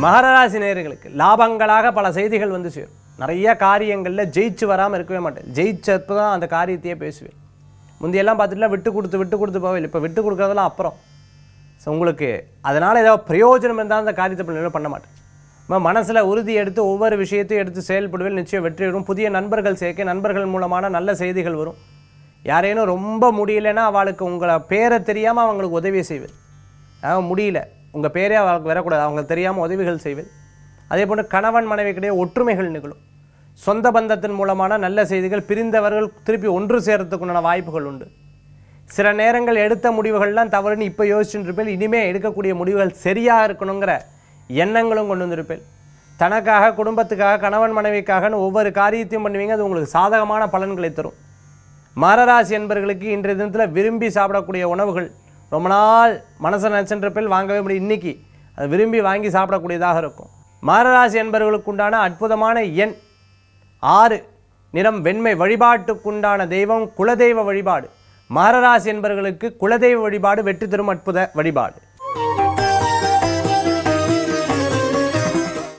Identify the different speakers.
Speaker 1: மகராசி நேயர்களுக்கு லாபங்களாக பல செய்திகள் வந்து சேரும் நிறைய காரியங்களில் ஜெயிச்சு வராமல் இருக்கவே மாட்டேன் ஜெயிச்சப்போ தான் அந்த காரியத்தையே பேசுவேன் முந்தையெல்லாம் பார்த்துட்டுலாம் விட்டு கொடுத்து விட்டு கொடுத்து போவேன் இப்போ விட்டு கொடுக்குறதெல்லாம் அப்புறம் ஸோ உங்களுக்கு அதனால் ஏதாவது பிரயோஜனம் இருந்தால் அந்த காரியத்தை பண்ண பண்ண மாட்டேன் நம்ம மனசில் உறுதி எடுத்து ஒவ்வொரு விஷயத்தையும் எடுத்து செயல்படுவேன் நிச்சயம் வெற்றி வரும் புதிய நண்பர்கள் சேர்க்க நண்பர்கள் மூலமான நல்ல செய்திகள் வரும் யாரேனும் ரொம்ப முடியலைன்னா அவளுக்கு உங்களை பேரை தெரியாமல் அவங்களுக்கு உதவி செய்வேன் அதாவது முடியல உங்கள் பேரே அவளுக்கு வரக்கூடாது அவங்க தெரியாமல் உதவிகள் செய்வேன் அதே போன்று கணவன் மனைவிக்கிடையே ஒற்றுமைகள் நிகழும் சொந்த பந்தத்தின் மூலமான நல்ல செய்திகள் பிரிந்தவர்கள் திருப்பி ஒன்று சேரத்துக்குண்டான வாய்ப்புகள் உண்டு சில நேரங்கள் எடுத்த முடிவுகள்லாம் தவறுன்னு இப்போ யோசிச்சுட்டு இருப்பேன் இனிமேல் எடுக்கக்கூடிய முடிவுகள் சரியாக இருக்கணுங்கிற எண்ணங்களும் கொண்டு வந்திருப்பேன் தனக்காக குடும்பத்துக்காக கணவன் மனைவிக்காகன்னு ஒவ்வொரு காரியத்தையும் பண்ணுவீங்க அது உங்களுக்கு சாதகமான பலன்களை தரும் மகராசி என்பவர்களுக்கு இன்றைய தினத்தில் விரும்பி சாப்பிடக்கூடிய உணவுகள் ரொம்ப நாள் மனசை நினச்சின்றப்பில் வாங்கவே முடியும் இன்னைக்கு அதை விரும்பி வாங்கி சாப்பிடக்கூடியதாக இருக்கும் மகராசி என்பவர்களுக்கு உண்டான அற்புதமான எண் ஆறு நிறம் வெண்மை வழிபாட்டுக்குண்டான தெய்வம் குலதெய்வ வழிபாடு மகராசி என்பவர்களுக்கு குலதெய்வ வழிபாடு வெற்றி தரும் அற்புத வழிபாடு